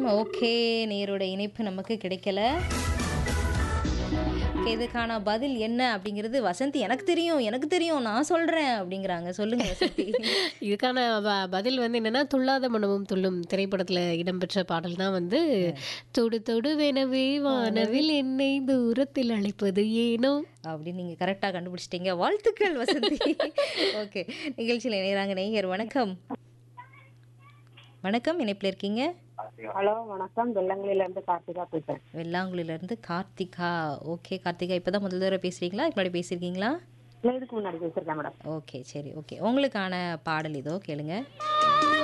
okay நேரோட இணைப்பு நமக்கு கிடைக்கல Okay, இதுக்கான பதில் என்ன அப்படிங்கிறது வசந்தி எனக்கு தெரியும் எனக்கு தெரியும் நான் சொல்றேன் அப்படிங்கிறாங்க சொல்லுங்க வசந்தி இதுக்கான ப- பதில் வந்து என்னன்னா துள்ளாத மனமும் துள்ளும் திரைப்படத்துல இடம்பெற்ற பாடல் தான் வந்து தொடு தொடு வெனவே வானவில் என்னை தூரத்தில் அழைப்பது ஏனோ அப்படின்னு நீங்க கரெக்டா கண்டுபிடிச்சிட்டீங்க வாழ்த்துக்கள் வசந்தி ஓகே நிகழ்ச்சியில் இணையறாங்க நேயர் வணக்கம் வணக்கம் இணைப்பில் இருக்கீங்க ஹலோ வணக்கம் வெள்ளங்களில இருந்து கார்த்திகா பேசுறேன் வெள்ளாங்குழில இருந்து கார்த்திகா ஓகே கார்த்திகா இப்பதான் முதல் தடவை பேசுறீங்களா இப்படி பேசியிருக்கீங்களா இல்ல இதுக்கு முன்னாடி பேசிருக்கேன் மேடம் ஓகே சரி ஓகே உங்களுக்கான பாடல் இதோ கேளுங்க